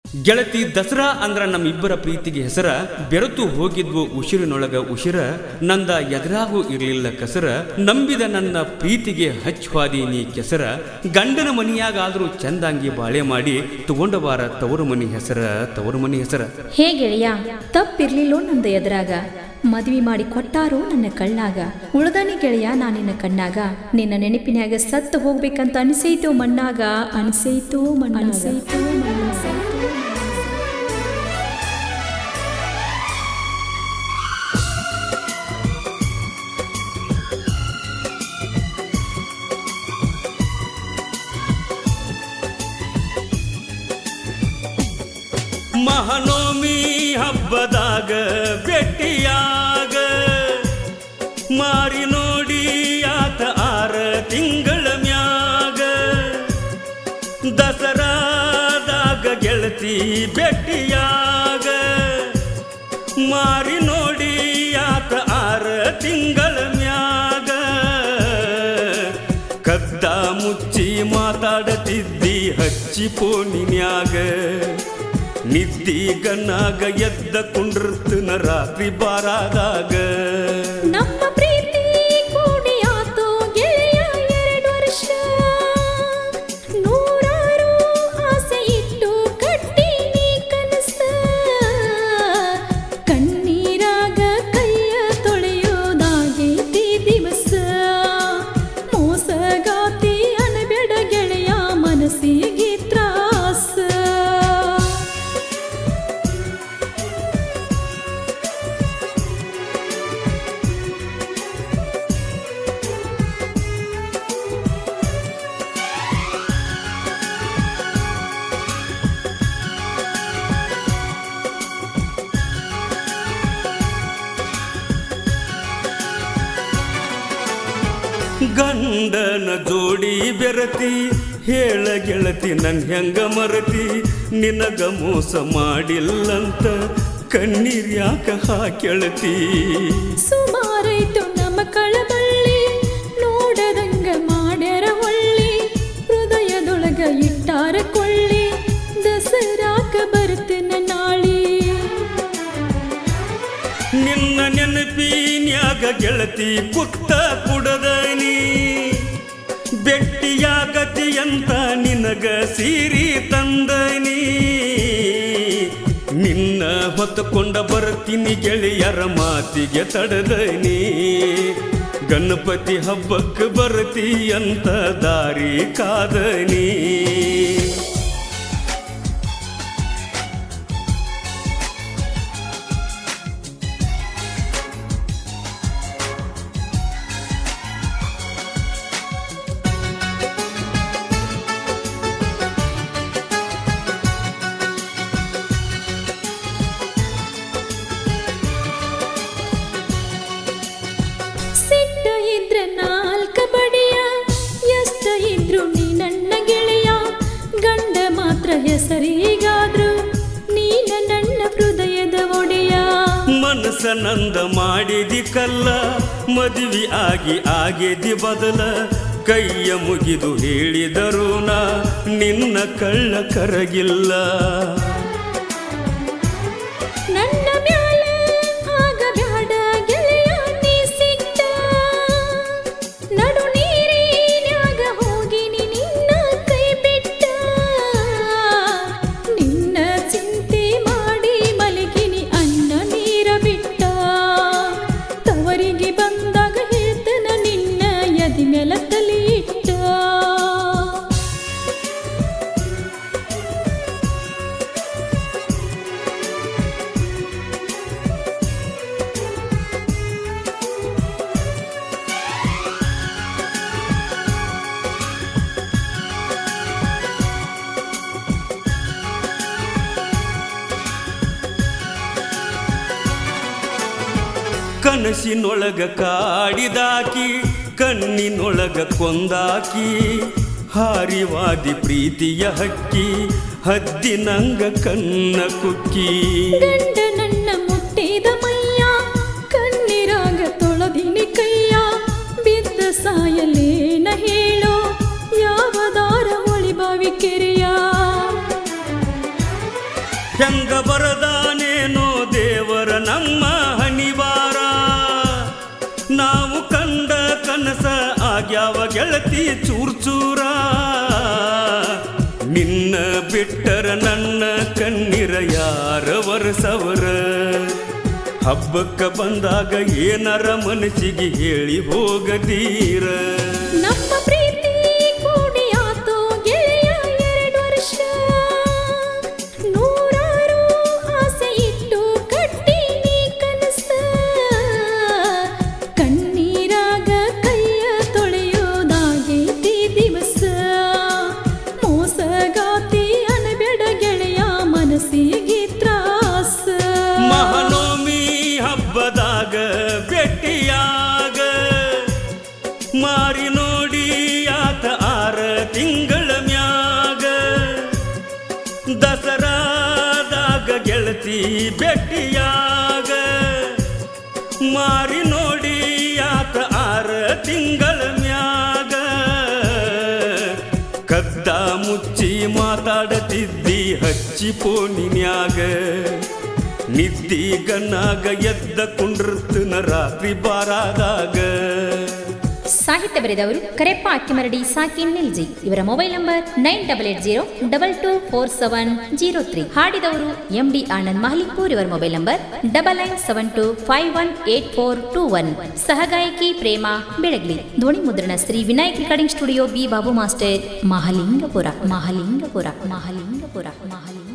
ಗೆಳತಿ ದಸರಾ ಅಂದ್ರ ನಮ್ಮಿಬ್ಬರ ಪ್ರೀತಿಗೆ ಹೆಸರ ಬೆರೆತು ಹೋಗಿದ್ವು ಉಸಿರಿನೊಳಗ ಉಸಿರ ನಂದ ಎದುರಾಗೂ ಇರಲಿಲ್ಲ ಕಸರ ನಂಬಿದ ನನ್ನ ಪ್ರೀತಿಗೆ ಹಚ್ವಾದಿ ನೀ ಕೆಸರ ಗಂಡನ ಮನಿಯಾಗಾದ್ರೂ ಚಂದಾಂಗಿ ಬಾಳೆ ಮಾಡಿ ತಗೊಂಡ ಬಾರ ತವರು ಮನಿ ಹೆಸರ ತವರು ಮನಿ ಹೆಸರ ಹೇ ಗೆಳೆಯ ತಪ್ಪಿರ್ಲಿಲ್ಲೋ ನಂದು ಎದುರಾಗ ಮದ್ವಿ ಮಾಡಿ ಕೊಟ್ಟಾರೋ ನನ್ನ ಕಳ್ಳಾಗ ಉಳ್ದನಿ ಗೆಳೆಯ ನಾ ನಿನ್ನ ಕಣ್ಣಾಗ ನಿನ್ನ ನೆನಪಿನ್ಯಾಗ ಸತ್ತು ಹೋಗ್ಬೇಕಂತ ಅನಿಸೈತೋ ಮಣ್ಣಾಗ ಅನಿಸೈತೋ ಮಣ್ಣ ಅನಿಸೈತೋ ಮಹನೋಮಿ ಹಬ್ಬದಾಗ ಭೇಟಿಯಾಗ ಮಾರಿ ನೋಡಿ ಆತ ಆರ ತಿಂಗಳ ಮ್ಯಾಗ ದಸರಾದಾಗ ಗೆಳತಿ ಭೇಟಿಯಾಗ ಮಾರಿ ನೋಡಿ ಆತ ಆರ ತಿಂಗಳ ಮ್ಯಾಗ ಕದ್ದ ಮುಚ್ಚಿ ಮಾತಾಡತಿದ್ದಿ ಹಚ್ಚಿ ಫೋನಿನ್ಯಾಗ ನಿದ್ದಿ ಗನ್ನಾಗ ಎದ್ದ ಕುಂಡ್ರತನ ರಾತ್ರಿ ಬಾರಾದಾಗ ನಮ್ಮ ಪ್ರೀತಿ ಕೂಡಿ ಆತು ಗೆಳೆಯ ಎರಡು ವರ್ಷ ನೂರಾರು ಆಸೆ ಇಟ್ಟು ಕಟ್ಟಿ ನೀ ಕನಸ ಕಣ್ಣೀರಾಗ ಕೈಯ ತೊಳೆಯೋದಾಗೈತಿ ದಿವಸ ಮೋಸಗಾತಿ ಅನಬೇಡ ಗೆಳೆಯ ಮನಸ್ಸಿಗೆ ತ್ರಾಸ ಗಂಡನ ಜೋಡಿ ಬೆರತಿ ಹೇಳ ಗೆಳತಿ ನನ್ ಹೆಂಗ ಮರತಿ ನಿನಗ ಮೋಸ ಮಾಡಿಲ್ಲಂತ ಕಣ್ಣೀರ್ ಯಾಕ ಹಾಕೆಳತಿ ಸುಮಾರೈತು ನಮ್ಮ ಕಳಬಳ್ಳಿ ನೋಡದಂಗ ಮಾಡ್ಯಾರ ಹೊಳ್ಳಿ ಹೃದಯದೊಳಗ ಇಟ್ಟಾರ ಕೊಳ್ಳಿ ದಸರಾಕ ಬರ್ತನ ನಾಳಿ ನಿನ್ನ ನೆನಪಿನ್ಯಾಗ ಗೆಳತಿ ಪುಟ್ಟ ಕುಡದನಿ ಬೆಟ್ಟಿಯಾಗತಿ ಅಂತ ನಿನಗ ಸೀರಿ ತಂದನಿ ನಿನ್ನ ಹೊತ್ತುಕೊಂಡ ಬರ್ತೀನಿ ಗೆಳೆಯರ ಮಾತಿಗೆ ತಡದನಿ ಗಣಪತಿ ಹಬ್ಬಕ್ಕೆ ಬರ್ತಿ ಅಂತ ದಾರಿ ಕಾದನಿ ಸಿಟ್ಟ ಇದ್ರ ನಾಲ್ಕ ಬಡಿಯ ಎಷ್ಟ ಇದ್ರು ನೀ ನನ್ನ ಗೆಳೆಯ ಗಂಡ ಮಾತ್ರ ಹೆಸರಿಗಾದ್ರು ನೀನ ನನ್ನ ಹೃದಯದ ಒಡೆಯ ಮನಸ್ಸ ನಂದ ಮಾಡಿದಿ ಕಲ್ಲ ಮದುವೆ ಆಗಿ ಆಗೇದಿ ಬದಲ ಕೈಯ ಮುಗಿದು ಹೇಳಿದರು ನಾ ನಿನ್ನ ಕಳ್ಳ ಕರಗಿಲ್ಲ ನನ್ನ ಮ್ಯಾಲ ಆಗಬ್ಯಾಡ ಗೆಳೆಯ ನೀ ಸಿಟ್ಟ ನಡು ನೀರಿನ್ಯಾಗ ಹೋಗಿನಿ ನಿನ್ನ ಕೈ ಬಿಟ್ಟ ನಿನ್ನ ಚಿಂತೆ ಮಾಡಿ ಮಲಗಿನಿ ಅನ್ನ ನೀರ ಬಿಟ್ಟ ತವರಿಗೆ ಬಂದಾಗ ಹೇಳ್ತನ ನಿನ್ನ ಎದಿ ಮೇಲ ತಲೆ ಇಟ್ಟ ಕನಸಿನೊಳಗ ಕಾಡಿದಾಕಿ ಕಣ್ಣಿನೊಳಗ ಕೊಂದಾಕಿ ಹಾರಿವಾದಿ ಪ್ರೀತಿಯ ಹಕ್ಕಿ ಹದ್ದಿನಂಗ ಕನ್ನ ಕುಕ್ಕಿ ಗಂಡ ನನ್ನ ಮುಟ್ಟಿದ ಮೈಯ ಕಣ್ಣೀರಾಗ ತೊಳೆದಿನಿ ಕೈಯ ಬಿದ್ದ ಸಾಯಲೇನ ಹೇಳೋ ಯಾವ ದಾರ ಹೊಳಿಬಾವಿ ಕೆರೆಯ ಹೆಂಗ ಬರದಾನೇನೋ ದೇವರ ನಮ್ಮ ಹಣಿವಾರ ನಾವು ಕಂಡ ಕನಸ ಆಗ್ಯಾವ ಗೆಳತಿ ಚೂರ್ ಚೂರ ನಿನ್ನ ಬಿಟ್ಟರ ನನ್ನ ಕಣ್ಣಿರ ಯಾರ ವರಸವರ ಹಬ್ಬಕ್ಕ ಬಂದಾಗ ಏನರ ಮನಸ್ಸಿಗೆ ಹೇಳಿ ಹೋಗದೀರ ನಮ್ಮ ಪ್ರೀತಿ ಕೂಡಿ ಆತು ಗೆಳೆಯ ಎರಡು ವರ್ಷ ನೂರಾರು ಆಸೆ ಇಟ್ಟು ಕಟ್ಟಿ ನೀ ಕನಸ ಕಣ್ಣೀರಾಗ ಕೈಯ ತೊಳೆಯೋದಾಗೈತಿ ದಿವಸ ಮೋಸಗಾತಿ ಅನಬೇಡ ಗೆಳೆಯ ಮನಸ್ಸಿಗೆ ತ್ರಾಸ ಮಹಾನವಮಿ ಹಬ್ಬದಾಗ ಭೇಟಿಯಾಗ ಮಾರಿ ನೋಡಿ ಆತ ಆರ ತಿಂಗಳ ಮ್ಯಾಗ ದಸರಾದಾಗ ಗೆಳತಿ ಭೇಟಿಯಾಗ ಮಾರಿ ನೋಡಿ ಆತ ಆರ ತಿಂಗಳ ಮ್ಯಾಗ ಕದ್ದ ಮುಚ್ಚಿ ಮಾತಾಡತಿದ್ದಿ ಹಚ್ಚಿ ಪೋನಿನ್ಯಾಗ ನಿದ್ದಿ ಗನ್ನಾಗ ಎದ್ದ ಕುಂಡ್ರತನ ರಾತ್ರಿ ಬಾರಾದಾಗ ಸಾಹಿತ್ಯ ಬರೆದವರು ಕರೆಪ್ಪ ಅಕ್ಕಿಮರಡಿ ಸಾಕಿನ್ ನಿಲ್ಜಿ ಇವರ mobile number nine double eight zero double two four seven zero three ಹಾಡಿದವರು ಎಂ ಡಿ ಆನಂದ್ ಮಾಲಿಕ್ಪುರ್ ಇವರ mobile number double nine seven two five one eight four two one ಸಹಗಾಯಕಿ ಪ್ರೇಮ ಬೆಳಗ್ಲಿ ಧ್ವನಿ ಮುದ್ರಣ Shri Vinayak recording studio B Babu master Mahalingapura Mahalingapura Mahalingapura Mahalinga